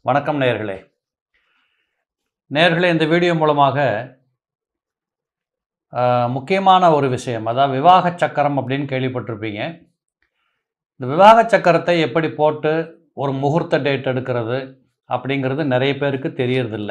வணக்கம் நேயர்களே நேயர்களே இந்த வீடியோ மூலமாக ஆஹ், முக்கியமான ஒரு விஷயம் அதாவது விவாக சக்கரம் அப்படின்னு கேள்விப்பட்டிருப்பீங்க இந்த விவாக சக்கரத்தை எப்படி போட்டு ஒரு முகூர்த்த டேட் எடுக்கிறது அப்படிங்கிறது நிறைய பேருக்கு தெரியறதில்ல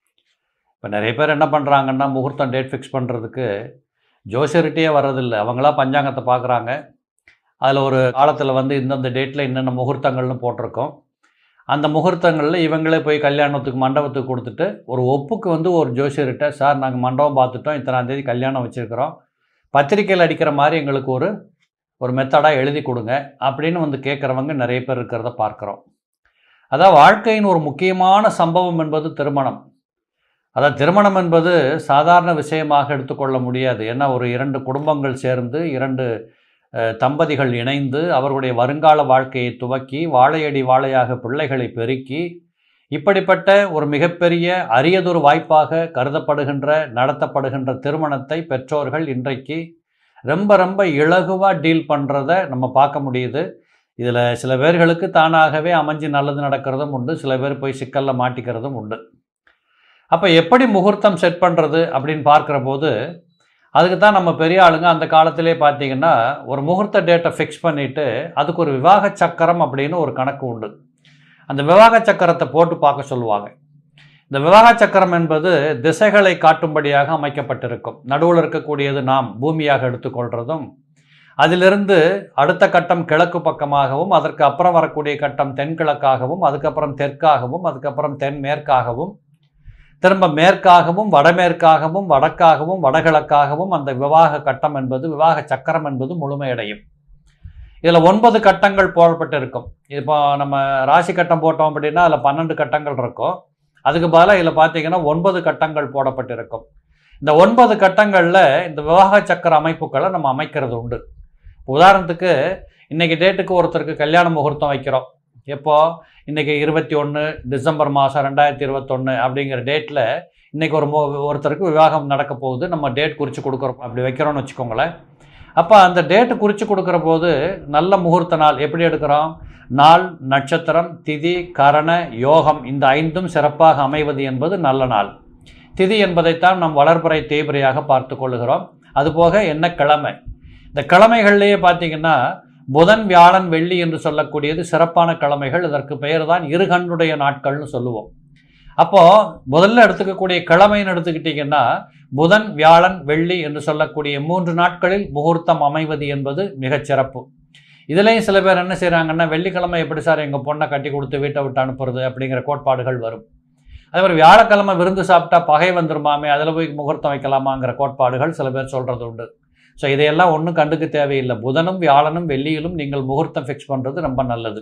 இப்போ நிறைய பேர் என்ன பண்ணுறாங்கன்னா முகூர்த்தம் டேட் ஃபிக்ஸ் பண்ணுறதுக்கு ஜோசியர்கிட்டயே வர்றதில்லை அவங்களா பஞ்சாங்கத்தை பார்க்குறாங்க அதில் ஒரு காலத்தில் வந்து இந்தந்த டேட்டில் என்னென்ன முகூர்த்தங்கள்னு போட்டிருக்கோம் அந்த முகூர்த்தங்களில் இவங்களே போய் கல்யாணத்துக்கு மண்டபத்துக்கு கொடுத்துட்டு ஒரு ஒப்புக்கு வந்து ஒரு ஜோசியர்கிட்ட சார் நாங்கள் மண்டபம் பார்த்துட்டோம் இத்தனாம் தேதி கல்யாணம் வச்சுருக்கிறோம் பத்திரிக்கையில் அடிக்கிற மாதிரி எங்களுக்கு ஒரு ஒரு மெத்தடாக எழுதி கொடுங்க அப்படின்னு வந்து கேட்குறவங்க நிறைய பேர் இருக்கிறத பார்க்குறோம் அதான் வாழ்க்கையின் ஒரு முக்கியமான சம்பவம் என்பது திருமணம் அதான் திருமணம் என்பது சாதாரண விஷயமாக எடுத்துக்கொள்ள முடியாது ஏன்னா ஒரு இரண்டு குடும்பங்கள் சேர்ந்து இரண்டு அஹ், தம்பதிகள் இணைந்து அவர்களுடைய வருங்கால வாழ்க்கையை துவக்கி வாழையடி வாழையாக பிள்ளைகளை பெருக்கி இப்படிப்பட்ட ஒரு மிகப்பெரிய அரியதொரு வாய்ப்பாக கருதப்படுகின்ற நடத்தப்படுகின்ற திருமணத்தை பெற்றோர்கள் இன்றைக்கு ரொம்ப ரொம்ப இலகுவாக டீல் பண்ணுறத நம்ம பார்க்க முடியுது இதில் சில பேர்களுக்கு தானாகவே அமைஞ்சு நல்லது நடக்கிறதும் உண்டு சில பேர் போய் சிக்கலில் மாட்டிக்கிறதும் உண்டு அப்போ எப்படி முகூர்த்தம் செட் பண்ணுறது அப்படின்னு பார்க்குற போது அதுக்கு தான் நம்ம பெரிய ஆளுங்க அந்த காலத்திலே பார்த்தீங்கன்னா ஒரு முகூர்த்த டேட்டை ஃபிக்ஸ் பண்ணிவிட்டு அதுக்கு ஒரு விவாக சக்கரம் அப்படின்னு ஒரு கணக்கு உண்டு அந்த விவாக சக்கரத்தை போட்டு பார்க்க சொல்லுவாங்க இந்த விவாக சக்கரம் என்பது திசைகளை காட்டும்படியாக அமைக்கப்பட்டிருக்கும் நடுவில் இருக்கக்கூடியது நாம் பூமியாக எடுத்துக்கொள்கிறதும் அதிலிருந்து அடுத்த கட்டம் கிழக்கு பக்கமாகவும் அதற்கு அப்புறம் வரக்கூடிய கட்டம் தென்கிழக்காகவும் அதுக்கப்புறம் தெற்காகவும் அதுக்கப்புறம் தென்மேற்காகவும் திரும்ப மேற்காகவும் வடமேற்காகவும் வடக்காகவும் வடகிழக்காகவும் அந்த விவாக கட்டம் என்பது விவாக சக்கரம் என்பது முழுமையடையும் இதில் ஒன்பது கட்டங்கள் போடப்பட்டிருக்கும் இப்போ நம்ம ராசி கட்டம் போட்டோம் அப்படின்னா அதில் பன்னெண்டு கட்டங்கள் இருக்கும் அதுக்கு பதிலாக இதில் பார்த்தீங்கன்னா ஒன்பது கட்டங்கள் போடப்பட்டிருக்கும் இந்த ஒன்பது கட்டங்களில் இந்த விவாக சக்கர அமைப்புகளை நம்ம அமைக்கிறது உண்டு உதாரணத்துக்கு இன்னைக்கு டேட்டுக்கு ஒருத்தருக்கு கல்யாண முகூர்த்தம் வைக்கிறோம் எப்போ இன்னைக்கு இருபத்தி ஒன்று டிசம்பர் மாதம் ரெண்டாயிரத்தி இருபத்தொன்று அப்படிங்கிற டேட்டில் இன்னைக்கு ஒரு மு ஒருத்தருக்கு விவாகம் நடக்க போகுது நம்ம டேட் குறித்து கொடுக்குறோம் அப்படி வைக்கிறோம்னு வச்சுக்கோங்களேன் அப்போ அந்த டேட்டு குறித்து கொடுக்குற போது நல்ல முகூர்த்த நாள் எப்படி எடுக்கிறோம் நாள் நட்சத்திரம் திதி கரண யோகம் இந்த ஐந்தும் சிறப்பாக அமைவது என்பது நல்ல நாள் திதி என்பதைத்தான் நாம் வளர்பிறை தேய்பிரையாக பார்த்து கொள்ளுகிறோம் அதுபோக என்ன கிழமை இந்த கிழமைகள்லேயே பார்த்தீங்கன்னா புதன் வியாழன் வெள்ளி என்று சொல்லக்கூடியது சிறப்பான கிழமைகள் இதற்கு பெயர் தான் இருகண்ணுடைய நாட்கள்னு சொல்லுவோம் அப்போ முதல்ல எடுத்துக்கக்கூடிய கிழமைன்னு எடுத்துக்கிட்டிங்கன்னா புதன் வியாழன் வெள்ளி என்று சொல்லக்கூடிய மூன்று நாட்களில் முகூர்த்தம் அமைவது என்பது மிகச் சிறப்பு இதுலேயும் சில பேர் என்ன செய்கிறாங்கன்னா வெள்ளிக்கிழமை எப்படி சார் எங்கள் பொண்ணை கட்டி கொடுத்து வீட்டை விட்டு அனுப்புறது அப்படிங்கிற கோட்பாடுகள் வரும் அதே மாதிரி வியாழக்கிழமை விருந்து சாப்பிட்டா பகை வந்துருமாமே அதில் போய் முகூர்த்தம் வைக்கலாமாங்கிற கோட்பாடுகள் சில பேர் சொல்கிறது உண்டு ஸோ இதையெல்லாம் ஒன்றும் கண்டுக்க தேவையில்லை புதனும் வியாழனும் வெள்ளியிலும் நீங்கள் முகூர்த்தம் ஃபிக்ஸ் பண்ணுறது ரொம்ப நல்லது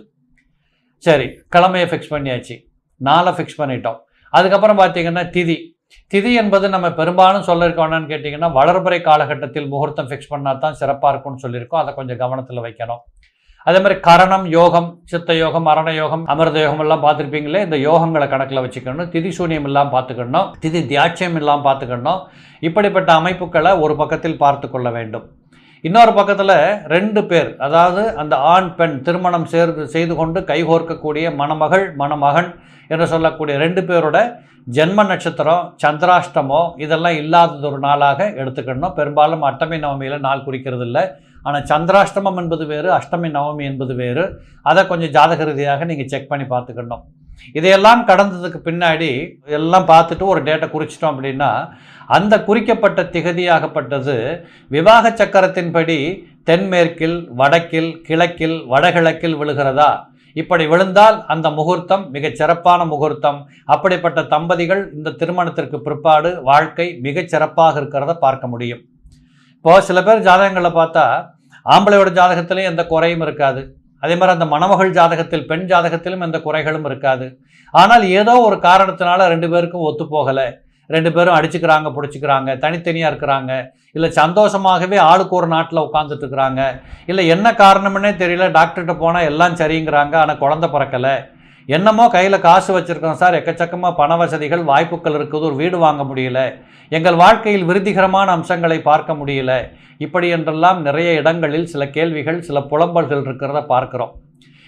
சரி கிழமையை ஃபிக்ஸ் பண்ணியாச்சு நாளை ஃபிக்ஸ் பண்ணிட்டோம் அதுக்கப்புறம் பார்த்தீங்கன்னா திதி திதி என்பது நம்ம பெரும்பாலும் சொல்லியிருக்க வேணான்னு கேட்டிங்கன்னா வளர்பிறை காலகட்டத்தில் முகூர்த்தம் ஃபிக்ஸ் பண்ணால் தான் சிறப்பாக இருக்கும்னு சொல்லியிருக்கோம் அதை கொஞ்சம் கவனத்தில் வைக்கணும் அதே மாதிரி கரணம் யோகம் சித்த யோகம் மரண யோகம் அமிர்த யோகம் எல்லாம் பார்த்துருப்பீங்களே இந்த யோகங்களை கணக்கில் வச்சுக்கணும் திதி சூன்யம் இல்லாமல் பார்த்துக்கணும் திதி தியாட்சியம் இல்லாமல் பார்த்துக்கணும் இப்படிப்பட்ட அமைப்புகளை ஒரு பக்கத்தில் பார்த்து கொள்ள வேண்டும் இன்னொரு பக்கத்தில் ரெண்டு பேர் அதாவது அந்த ஆண் பெண் திருமணம் சேர்ந்து செய்து கொண்டு கைகோர்க்கக்கூடிய மணமகள் மணமகன் என்று சொல்லக்கூடிய ரெண்டு பேரோட ஜென்ம நட்சத்திரம் சந்திராஷ்டமோ இதெல்லாம் இல்லாதது ஒரு நாளாக எடுத்துக்கணும் பெரும்பாலும் அஷ்டமி நவமியில் நாள் குறிக்கிறது இல்லை ஆனால் சந்திராஷ்டமம் என்பது வேறு அஷ்டமி நவமி என்பது வேறு அதை கொஞ்சம் ஜாதக ரீதியாக நீங்கள் செக் பண்ணி பார்த்துக்கணும் இதையெல்லாம் கடந்ததுக்கு பின்னாடி எல்லாம் பார்த்துட்டு ஒரு டேட்டை குறிச்சிட்டோம் அப்படின்னா அந்த குறிக்கப்பட்ட திகதியாகப்பட்டது விவாக சக்கரத்தின்படி தென்மேற்கில் வடக்கில் கிழக்கில் வடகிழக்கில் விழுகிறதா இப்படி விழுந்தால் அந்த முகூர்த்தம் மிகச் சிறப்பான முகூர்த்தம் அப்படிப்பட்ட தம்பதிகள் இந்த திருமணத்திற்கு பிற்பாடு வாழ்க்கை மிகச் சிறப்பாக இருக்கிறத பார்க்க முடியும் இப்போ சில பேர் ஜாதகங்களை பார்த்தா ஆம்பளையோட ஜாதகத்திலையும் எந்த குறையும் இருக்காது அதே மாதிரி அந்த மணமகள் ஜாதகத்தில் பெண் ஜாதகத்திலும் எந்த குறைகளும் இருக்காது ஆனால் ஏதோ ஒரு காரணத்தினால ரெண்டு பேருக்கும் ஒத்து போகலை ரெண்டு பேரும் அடிச்சுக்கிறாங்க பிடிச்சிக்கிறாங்க தனித்தனியாக இருக்கிறாங்க இல்லை சந்தோஷமாகவே ஆளுக்கு ஒரு நாட்டில் உட்காந்துட்டு இருக்கிறாங்க இல்லை என்ன காரணம்னே தெரியல டாக்டர்கிட்ட போனால் எல்லாம் சரிங்கிறாங்க ஆனால் குழந்தை பிறக்கலை என்னமோ கையில் காசு வச்சுருக்கோம் சார் எக்கச்சக்கமாக பண வசதிகள் வாய்ப்புகள் இருக்குது ஒரு வீடு வாங்க முடியல எங்கள் வாழ்க்கையில் விருத்திகரமான அம்சங்களை பார்க்க முடியல இப்படி என்றெல்லாம் நிறைய இடங்களில் சில கேள்விகள் சில புலம்பல்கள் இருக்கிறத பார்க்குறோம்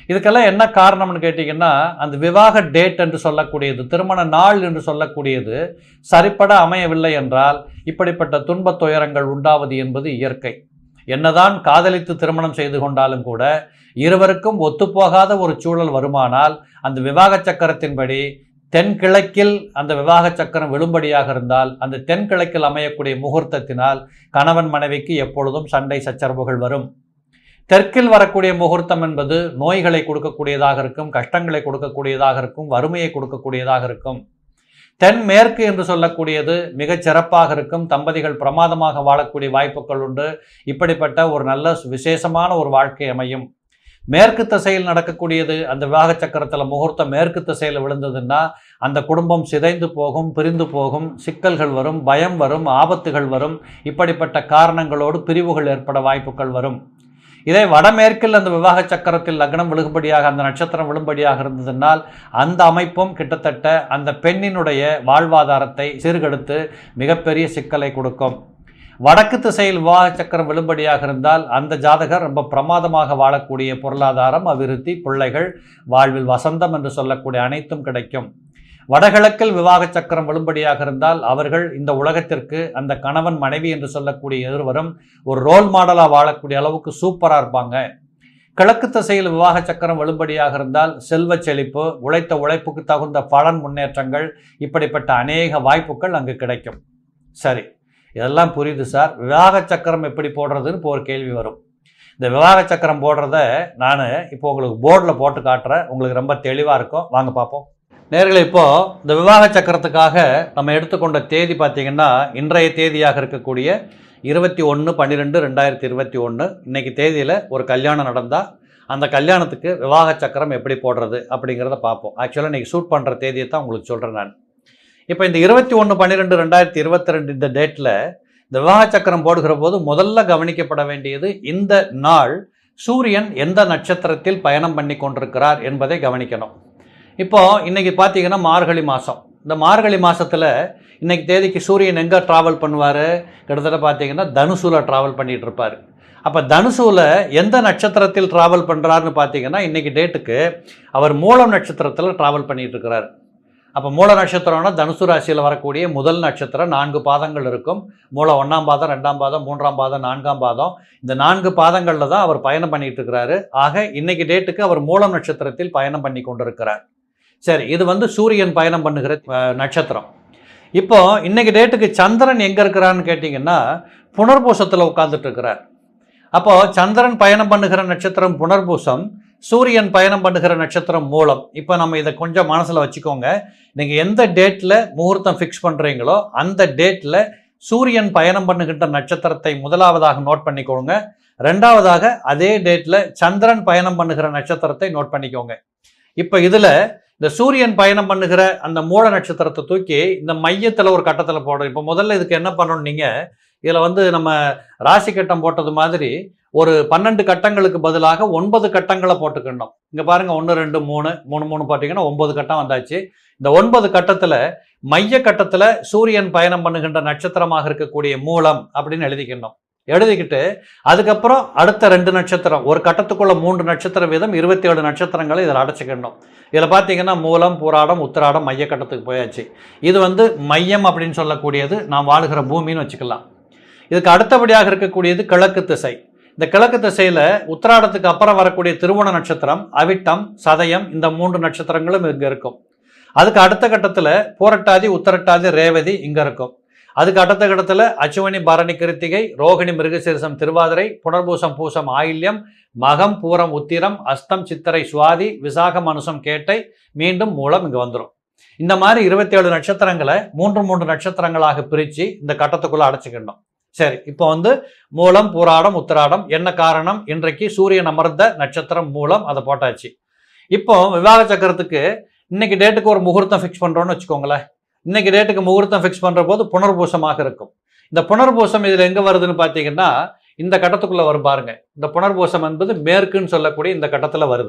இதுக்கெல்லாம் என்ன காரணம்னு கேட்டிங்கன்னா அந்த விவாக டேட் என்று சொல்லக்கூடியது திருமண நாள் என்று சொல்லக்கூடியது சரிப்பட அமையவில்லை என்றால் இப்படிப்பட்ட துன்பத் துயரங்கள் உண்டாவது என்பது இயற்கை என்னதான் காதலித்து திருமணம் செய்து கொண்டாலும் கூட இருவருக்கும் ஒத்துப்போகாத ஒரு சூழல் வருமானால் அந்த விவாக சக்கரத்தின்படி தென்கிழக்கில் அந்த விவாக சக்கரம் விழும்படியாக இருந்தால் அந்த தென்கிழக்கில் அமையக்கூடிய முகூர்த்தத்தினால் கணவன் மனைவிக்கு எப்பொழுதும் சண்டை சச்சரவுகள் வரும் தெற்கில் வரக்கூடிய முகூர்த்தம் என்பது நோய்களை கொடுக்கக்கூடியதாக இருக்கும் கஷ்டங்களை கொடுக்கக்கூடியதாக இருக்கும் வறுமையை கொடுக்கக்கூடியதாக இருக்கும் தென் மேற்கு என்று சொல்லக்கூடியது மிகச் சிறப்பாக இருக்கும் தம்பதிகள் பிரமாதமாக வாழக்கூடிய வாய்ப்புகள் உண்டு இப்படிப்பட்ட ஒரு நல்ல விசேஷமான ஒரு வாழ்க்கை அமையும் மேற்கு திசையில் நடக்கக்கூடியது அந்த விவாக சக்கரத்தில் முகூர்த்தம் மேற்கு திசையில் விழுந்ததுன்னா அந்த குடும்பம் சிதைந்து போகும் பிரிந்து போகும் சிக்கல்கள் வரும் பயம் வரும் ஆபத்துகள் வரும் இப்படிப்பட்ட காரணங்களோடு பிரிவுகள் ஏற்பட வாய்ப்புகள் வரும் இதே வடமேற்கில் அந்த விவாக சக்கரத்தில் லக்னம் விழுகும்படியாக அந்த நட்சத்திரம் விழும்படியாக இருந்ததுனால் அந்த அமைப்பும் கிட்டத்தட்ட அந்த பெண்ணினுடைய வாழ்வாதாரத்தை சீர்கெடுத்து மிகப்பெரிய சிக்கலை கொடுக்கும் வடக்கு திசையில் விவாக சக்கரம் விழும்படியாக இருந்தால் அந்த ஜாதகர் ரொம்ப பிரமாதமாக வாழக்கூடிய பொருளாதாரம் அபிவிருத்தி பிள்ளைகள் வாழ்வில் வசந்தம் என்று சொல்லக்கூடிய அனைத்தும் கிடைக்கும் வடகிழக்கில் விவாக சக்கரம் விழும்படியாக இருந்தால் அவர்கள் இந்த உலகத்திற்கு அந்த கணவன் மனைவி என்று சொல்லக்கூடிய இருவரும் ஒரு ரோல் மாடலாக வாழக்கூடிய அளவுக்கு சூப்பராக இருப்பாங்க கிழக்கு திசையில் விவாக சக்கரம் விழும்படியாக இருந்தால் செல்வ செழிப்பு உழைத்த உழைப்புக்கு தகுந்த பலன் முன்னேற்றங்கள் இப்படிப்பட்ட அநேக வாய்ப்புகள் அங்கு கிடைக்கும் சரி இதெல்லாம் புரியுது சார் விவாக சக்கரம் எப்படி போடுறதுன்னு இப்போ ஒரு கேள்வி வரும் இந்த விவாக சக்கரம் போடுறத நான் இப்போ உங்களுக்கு போர்டில் போட்டு காட்டுறேன் உங்களுக்கு ரொம்ப தெளிவாக இருக்கும் வாங்க பார்ப்போம் நேர்களை இப்போ இந்த விவாக சக்கரத்துக்காக நம்ம எடுத்துக்கொண்ட தேதி பார்த்தீங்கன்னா இன்றைய தேதியாக இருக்கக்கூடிய இருபத்தி ஒன்று பன்னிரெண்டு ரெண்டாயிரத்தி இருபத்தி ஒன்று இன்னைக்கு தேதியில் ஒரு கல்யாணம் நடந்தால் அந்த கல்யாணத்துக்கு விவாக சக்கரம் எப்படி போடுறது அப்படிங்கிறத பார்ப்போம் ஆக்சுவலாக இன்றைக்கி ஷூட் பண்ணுற தேதியை தான் உங்களுக்கு சொல்கிறேன் நான் இப்போ இந்த இருபத்தி ஒன்று பன்னிரெண்டு ரெண்டாயிரத்தி இருபத்தி ரெண்டு இந்த டேட்டில் இந்த விவாக சக்கரம் போடுகிற போது முதல்ல கவனிக்கப்பட வேண்டியது இந்த நாள் சூரியன் எந்த நட்சத்திரத்தில் பயணம் பண்ணி கொண்டிருக்கிறார் என்பதை கவனிக்கணும் இப்போ இன்னைக்கு பார்த்தீங்கன்னா மார்கழி மாதம் இந்த மார்கழி மாதத்தில் இன்னைக்கு தேதிக்கு சூரியன் எங்கே ட்ராவல் பண்ணுவார் கிட்டத்தட்ட பார்த்தீங்கன்னா தனுசூல ட்ராவல் பண்ணிட்டு இருப்பார் அப்போ தனுசூல எந்த நட்சத்திரத்தில் ட்ராவல் பண்ணுறாருன்னு பார்த்தீங்கன்னா இன்னைக்கு டேட்டுக்கு அவர் மூலம் நட்சத்திரத்தில் ட்ராவல் பண்ணிட்டு இருக்கிறார் அப்போ மூல நட்சத்திரம்னா தனுசு ராசியில் வரக்கூடிய முதல் நட்சத்திரம் நான்கு பாதங்கள் இருக்கும் மூலம் ஒன்றாம் பாதம் ரெண்டாம் பாதம் மூன்றாம் பாதம் நான்காம் பாதம் இந்த நான்கு பாதங்களில் தான் அவர் பயணம் பண்ணிட்டு இருக்கிறாரு ஆக இன்னைக்கு டேட்டுக்கு அவர் மூலம் நட்சத்திரத்தில் பயணம் பண்ணி கொண்டிருக்கிறார் சரி இது வந்து சூரியன் பயணம் பண்ணுகிற அஹ், நட்சத்திரம் இப்போ இன்னைக்கு டேட்டுக்கு சந்திரன் எங்கே இருக்கிறான்னு கேட்டிங்கன்னா புனர்பூசத்தில் உட்கார்ந்துட்டு இருக்கிறார் அப்போ சந்திரன் பயணம் பண்ணுகிற நட்சத்திரம் புனர்பூசம் சூரியன் பயணம் பண்ணுகிற நட்சத்திரம் மூலம் இப்போ நம்ம இதை கொஞ்சம் மனசில் வச்சுக்கோங்க நீங்கள் எந்த டேட்டில் முகூர்த்தம் ஃபிக்ஸ் பண்ணுறீங்களோ அந்த டேட்டில் சூரியன் பயணம் பண்ணுகின்ற நட்சத்திரத்தை முதலாவதாக நோட் பண்ணிக்கோங்க ரெண்டாவதாக அதே டேட்டில் சந்திரன் பயணம் பண்ணுகிற நட்சத்திரத்தை நோட் பண்ணிக்கோங்க இப்போ இதில் இந்த சூரியன் பயணம் பண்ணுகிற அந்த மூல நட்சத்திரத்தை தூக்கி இந்த மையத்தில் ஒரு கட்டத்தில் போடுறோம் இப்போ முதல்ல இதுக்கு என்ன பண்ணணும் நீங்கள் இதில் வந்து நம்ம ராசி கட்டம் போட்டது மாதிரி ஒரு பன்னெண்டு கட்டங்களுக்கு பதிலாக ஒன்பது கட்டங்களை போட்டுக்கணும் இங்கே பாருங்க ஒன்று ரெண்டு மூணு மூணு மூணு பார்த்தீங்கன்னா ஒன்பது கட்டம் வந்தாச்சு இந்த ஒன்பது கட்டத்தில் மைய கட்டத்தில் சூரியன் பயணம் பண்ணுகின்ற நட்சத்திரமாக இருக்கக்கூடிய மூலம் அப்படின்னு எழுதிக்கணும் எழுதிக்கிட்டு அதுக்கப்புறம் அடுத்த ரெண்டு நட்சத்திரம் ஒரு கட்டத்துக்குள்ள மூன்று நட்சத்திர வீதம் இருபத்தி ஏழு நட்சத்திரங்களை இதில் அடைச்சிக்கணும் இதில் பார்த்தீங்கன்னா மூலம் பூராடம் உத்திராடம் மைய கட்டத்துக்கு போயாச்சு இது வந்து மையம் அப்படின்னு சொல்லக்கூடியது நாம் வாழுகிற பூமின்னு வச்சுக்கலாம் இதுக்கு அடுத்தபடியாக இருக்கக்கூடியது கிழக்கு திசை இந்த கிழக்கு திசையில் உத்திராடத்துக்கு அப்புறம் வரக்கூடிய திருவோண நட்சத்திரம் அவிட்டம் சதயம் இந்த மூன்று நட்சத்திரங்களும் இங்கே இருக்கும் அதுக்கு அடுத்த கட்டத்தில் பூரட்டாதி உத்தரட்டாதி ரேவதி இங்கே இருக்கும் அதுக்கு அடுத்த கட்டத்தில் அச்சுவனி பரணி கிருத்திகை ரோகிணி மிருகசீரிசம் திருவாதிரை புனர்பூசம் பூசம் ஆயில்யம் மகம் பூரம் உத்திரம் அஸ்தம் சித்திரை சுவாதி விசாகம் அனுசம் கேட்டை மீண்டும் மூலம் இங்கே வந்துடும் இந்த மாதிரி இருபத்தி ஏழு நட்சத்திரங்களை மூன்று மூன்று நட்சத்திரங்களாக பிரித்து இந்த கட்டத்துக்குள்ளே அடைச்சிக்கணும் சரி இப்போ வந்து மூலம் பூராடம் உத்திராடம் என்ன காரணம் இன்றைக்கு சூரியன் அமர்ந்த நட்சத்திரம் மூலம் அதை போட்டாச்சு இப்போ விவாக சக்கரத்துக்கு இன்னைக்கு டேட்டுக்கு ஒரு முகூர்த்தம் ஃபிக்ஸ் பண்ணுறோன்னு வச்சுக்கோங்களேன் இன்னைக்கு டேட்டுக்கு முகூர்த்தம் ஃபிக்ஸ் பண்ணுற போது புனர்பூசமாக இருக்கும் இந்த புனர்பூசம் இதில் எங்கே வருதுன்னு பார்த்தீங்கன்னா இந்த கட்டத்துக்குள்ளே வரும் பாருங்க இந்த புனர்பூசம் என்பது மேற்குன்னு சொல்லக்கூடிய இந்த கட்டத்தில் வருது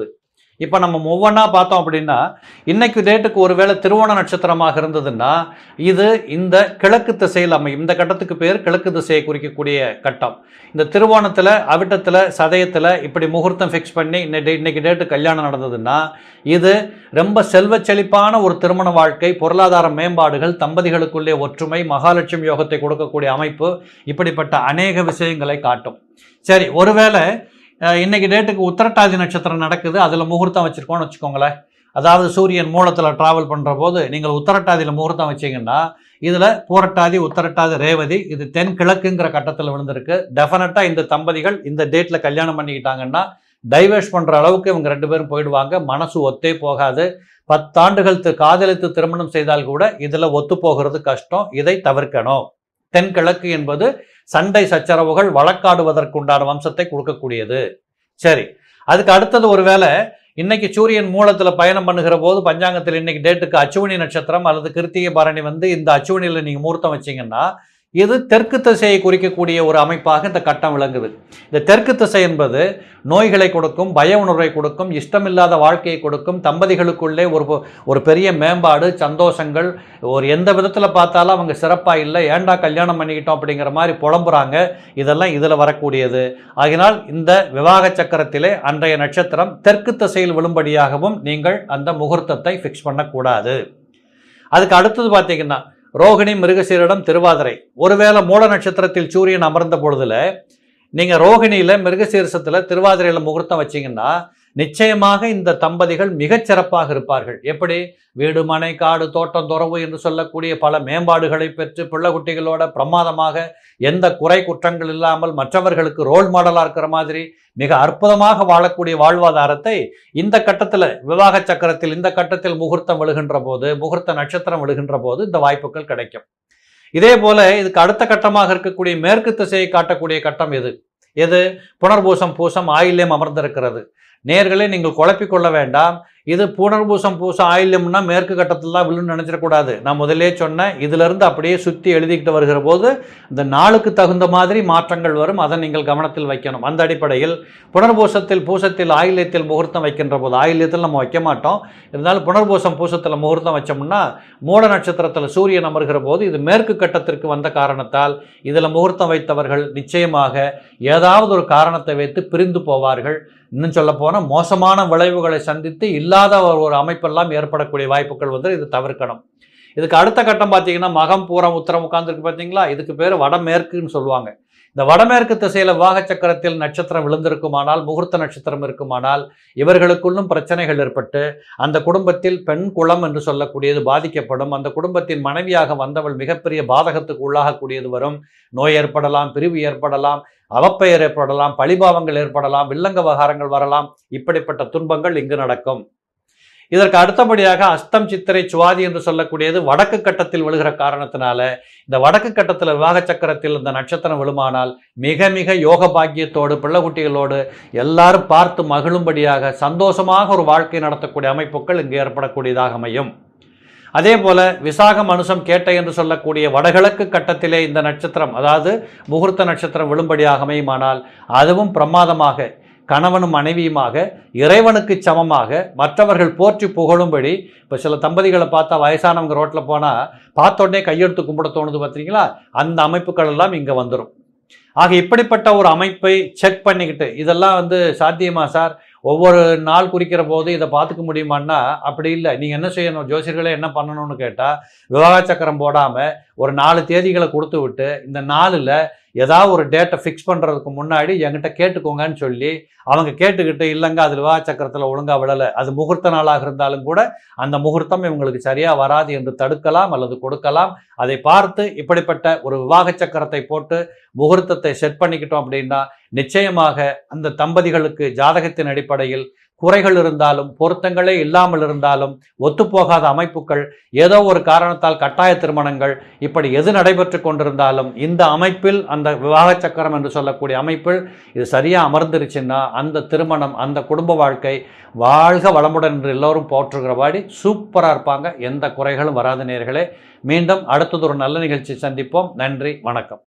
இப்போ நம்ம ஒவ்வொன்றா பார்த்தோம் அப்படின்னா இன்னைக்கு டேட்டுக்கு ஒருவேளை திருவோண நட்சத்திரமாக இருந்ததுன்னா இது இந்த கிழக்கு திசையில் அமையும் இந்த கட்டத்துக்கு பேர் கிழக்கு திசையை குறிக்கக்கூடிய கட்டம் இந்த திருவோணத்தில் அவிட்டத்தில் சதயத்தில் இப்படி முகூர்த்தம் ஃபிக்ஸ் பண்ணி இன்னைக்கு இன்னைக்கு டேட்டு கல்யாணம் நடந்ததுன்னா இது ரொம்ப செல்வச் செழிப்பான ஒரு திருமண வாழ்க்கை பொருளாதார மேம்பாடுகள் தம்பதிகளுக்குள்ளே ஒற்றுமை மகாலட்சுமி யோகத்தை கொடுக்கக்கூடிய அமைப்பு இப்படிப்பட்ட அநேக விஷயங்களை காட்டும் சரி ஒருவேளை அஹ், இன்னைக்கு டேட்டுக்கு உத்திரட்டாதி நட்சத்திரம் நடக்குது அதில் முகூர்த்தம் வச்சுருக்கோன்னு வச்சுக்கோங்களேன் அதாவது சூரியன் மூலத்தில் ட்ராவல் பண்ணுற போது நீங்கள் உத்தரட்டாதியில் முகூர்த்தம் வச்சீங்கன்னா இதில் பூரட்டாதி உத்தரட்டாதி ரேவதி இது தென்கிழக்குங்கிற கட்டத்தில் விழுந்திருக்கு டெஃபினட்டாக இந்த தம்பதிகள் இந்த டேட்டில் கல்யாணம் பண்ணிக்கிட்டாங்கன்னா டைவர்ஸ் பண்ணுற அளவுக்கு இவங்க ரெண்டு பேரும் போயிடுவாங்க மனசு ஒத்தே போகாது பத்தாண்டுகள் தி- காதலித்து திருமணம் செய்தால் கூட இதில் ஒத்து போகிறது கஷ்டம் இதை தவிர்க்கணும் தென்கிழக்கு என்பது சண்டை சச்சரவுகள் வழக்காடுவதற்குண்டான வம்சத்தை கொடுக்கக்கூடியது சரி அதுக்கு அடுத்தது ஒருவேளை இன்னைக்கு சூரியன் மூலத்தில் பயணம் பண்ணுகிற போது பஞ்சாங்கத்தில் இன்னைக்கு டேட்டுக்கு அச்சுவனி நட்சத்திரம் அல்லது கிருத்திகை பரணி வந்து இந்த அச்சுவனியில் நீங்கள் முகூர்த்தம் வச்சீங்கன்னா இது தெற்கு திசையை குறிக்கக்கூடிய ஒரு அமைப்பாக இந்த கட்டம் விளங்குது இந்த தெற்கு திசை என்பது நோய்களை கொடுக்கும் பய உணர்வை கொடுக்கும் இஷ்டமில்லாத வாழ்க்கையை கொடுக்கும் தம்பதிகளுக்குள்ளே ஒரு பொ- ஒரு பெரிய மேம்பாடு சந்தோஷங்கள் ஒரு எந்த விதத்தில் பார்த்தாலும் அவங்க சிறப்பாக இல்லை ஏன்டா கல்யாணம் பண்ணிக்கிட்டோம் அப்படிங்கிற மாதிரி புலம்புறாங்க இதெல்லாம் இதில் வரக்கூடியது ஆகினால் இந்த விவாக சக்கரத்திலே அன்றைய நட்சத்திரம் தெற்கு திசையில் விழும்படியாகவும் நீங்கள் அந்த முகூர்த்தத்தை ஃபிக்ஸ் பண்ணக்கூடாது அதுக்கு அடுத்தது பார்த்தீங்கன்னா ரோகிணி மிருகசீரிடம் திருவாதிரை ஒருவேளை மூல நட்சத்திரத்தில் சூரியன் அமர்ந்த பொழுதுல நீங்கள் ரோகிணியில் மிருகசீரிசத்தில் திருவாதிரையில் முகூர்த்தம் வச்சீங்கன்னா நிச்சயமாக இந்த தம்பதிகள் மிகச் சிறப்பாக இருப்பார்கள் எப்படி வீடு மனை காடு தோட்டம் துறவு என்று சொல்லக்கூடிய பல மேம்பாடுகளை பெற்று பிள்ளைக்குட்டிகளோட பிரமாதமாக எந்த குறை குற்றங்கள் இல்லாமல் மற்றவர்களுக்கு ரோல் மாடலாக இருக்கிற மாதிரி மிக அற்புதமாக வாழக்கூடிய வாழ்வாதாரத்தை இந்த கட்டத்தில் விவாக சக்கரத்தில் இந்த கட்டத்தில் முகூர்த்தம் விழுகின்ற போது முகூர்த்த நட்சத்திரம் விழுகின்ற போது இந்த வாய்ப்புகள் கிடைக்கும் இதே போல இதுக்கு அடுத்த கட்டமாக இருக்கக்கூடிய மேற்கு திசையை காட்டக்கூடிய கட்டம் எது எது புனர்பூசம் பூசம் ஆயில்யம் அமர்ந்திருக்கிறது நேர்களே நீங்கள் குழப்பிக் கொள்ள வேண்டாம் இது புனர்பூசம் பூசம் ஆயில்யம்னா மேற்கு கட்டத்தில் தான் விழுன்னு நினைச்சிடக்கூடாது நான் முதல்லே சொன்னேன் இதிலிருந்து அப்படியே சுற்றி எழுதிக்கிட்டு வருகிற போது இந்த நாளுக்கு தகுந்த மாதிரி மாற்றங்கள் வரும் அதை நீங்கள் கவனத்தில் வைக்கணும் அந்த அடிப்படையில் புனர்பூசத்தில் பூசத்தில் ஆயில்யத்தில் முகூர்த்தம் வைக்கின்ற போது ஆயில்யத்தில் நம்ம வைக்க மாட்டோம் இருந்தாலும் புனர்பூசம் பூசத்தில் முகூர்த்தம் வச்சோம்னா மூல நட்சத்திரத்தில் சூரியன் அமர்கிற போது இது மேற்கு கட்டத்திற்கு வந்த காரணத்தால் இதில் முகூர்த்தம் வைத்தவர்கள் நிச்சயமாக ஏதாவது ஒரு காரணத்தை வைத்து பிரிந்து போவார்கள் இன்னும் சொல்ல போனால் மோசமான விளைவுகளை சந்தித்து இல்லாத ஒரு ஒரு அமைப்பெல்லாம் ஏற்படக்கூடிய வாய்ப்புகள் வந்து இது தவிர்க்கணும் இதுக்கு அடுத்த கட்டம் பார்த்தீங்கன்னா மகம் பூரம் உத்தரம் உட்கார்ந்துருக்கு பார்த்தீங்களா இதுக்கு பேர் வடமேற்குன்னு சொல்லுவாங்க இந்த வடமேற்கு திசையில் வாக சக்கரத்தில் நட்சத்திரம் விழுந்திருக்குமானால் முகூர்த்த நட்சத்திரம் இருக்குமானால் இவர்களுக்குள்ளும் பிரச்சனைகள் ஏற்பட்டு அந்த குடும்பத்தில் பெண் குளம் என்று சொல்லக்கூடியது பாதிக்கப்படும் அந்த குடும்பத்தின் மனைவியாக வந்தவள் மிகப்பெரிய பாதகத்துக்கு உள்ளாகக்கூடியது வரும் நோய் ஏற்படலாம் பிரிவு ஏற்படலாம் அவப்பெயர் ஏற்படலாம் பழிபாவங்கள் ஏற்படலாம் வில்லங்க விவகாரங்கள் வரலாம் இப்படிப்பட்ட துன்பங்கள் இங்கு நடக்கும் இதற்கு அடுத்தபடியாக அஸ்தம் சித்திரை சுவாதி என்று சொல்லக்கூடியது வடக்கு கட்டத்தில் விழுகிற காரணத்தினால இந்த வடக்கு கட்டத்தில் விவாக சக்கரத்தில் இந்த நட்சத்திரம் விழுமானால் மிக மிக யோக பாக்கியத்தோடு பிள்ளைக்குட்டிகளோடு எல்லாரும் பார்த்து மகிழும்படியாக சந்தோஷமாக ஒரு வாழ்க்கை நடத்தக்கூடிய அமைப்புகள் இங்கு ஏற்படக்கூடியதாக அமையும் அதே போல விசாகம் அனுசம் கேட்டை என்று சொல்லக்கூடிய வடகிழக்கு கட்டத்திலே இந்த நட்சத்திரம் அதாவது முகூர்த்த நட்சத்திரம் விழும்படியாக அமையுமானால் அதுவும் பிரமாதமாக கணவனும் மனைவியுமாக இறைவனுக்கு சமமாக மற்றவர்கள் போற்றி புகழும்படி இப்போ சில தம்பதிகளை பார்த்தா வயசானவங்க ரோட்டில் போனால் பார்த்த உடனே கையெடுத்து கும்பிட தோணுது பார்த்தீங்களா அந்த அமைப்புகள் எல்லாம் இங்கே வந்துடும் ஆக இப்படிப்பட்ட ஒரு அமைப்பை செக் பண்ணிக்கிட்டு இதெல்லாம் வந்து சாத்தியமா சார் ஒவ்வொரு நாள் குறிக்கிற போது இதை பார்த்துக்க முடியுமான்னா அப்படி இல்லை நீங்கள் என்ன செய்யணும் ஜோசியர்களே என்ன பண்ணணும்னு கேட்டால் விவாக சக்கரம் போடாமல் ஒரு நாலு தேதிகளை கொடுத்து விட்டு இந்த நாளில் ஏதாவது ஒரு டேட்டை ஃபிக்ஸ் பண்ணுறதுக்கு முன்னாடி என்கிட்ட கேட்டுக்கோங்கன்னு சொல்லி அவங்க கேட்டுக்கிட்டு இல்லைங்க அது விவாக சக்கரத்தில் ஒழுங்காக விழலை அது முகூர்த்த நாளாக இருந்தாலும் கூட அந்த முகூர்த்தம் இவங்களுக்கு சரியாக வராது என்று தடுக்கலாம் அல்லது கொடுக்கலாம் அதை பார்த்து இப்படிப்பட்ட ஒரு விவாக சக்கரத்தை போட்டு முகூர்த்தத்தை செட் பண்ணிக்கிட்டோம் அப்படின்னா நிச்சயமாக அந்த தம்பதிகளுக்கு ஜாதகத்தின் அடிப்படையில் குறைகள் இருந்தாலும் பொருத்தங்களே இல்லாமல் இருந்தாலும் ஒத்துப்போகாத அமைப்புகள் ஏதோ ஒரு காரணத்தால் கட்டாய திருமணங்கள் இப்படி எது நடைபெற்று கொண்டிருந்தாலும் இந்த அமைப்பில் அந்த விவாக சக்கரம் என்று சொல்லக்கூடிய அமைப்பில் இது சரியாக அமர்ந்துருச்சுன்னா அந்த திருமணம் அந்த குடும்ப வாழ்க்கை வாழ்க வளமுடன் என்று எல்லோரும் போற்றுகிறபடி சூப்பராக இருப்பாங்க எந்த குறைகளும் வராத நேர்களே மீண்டும் அடுத்தது ஒரு நல்ல நிகழ்ச்சி சந்திப்போம் நன்றி வணக்கம்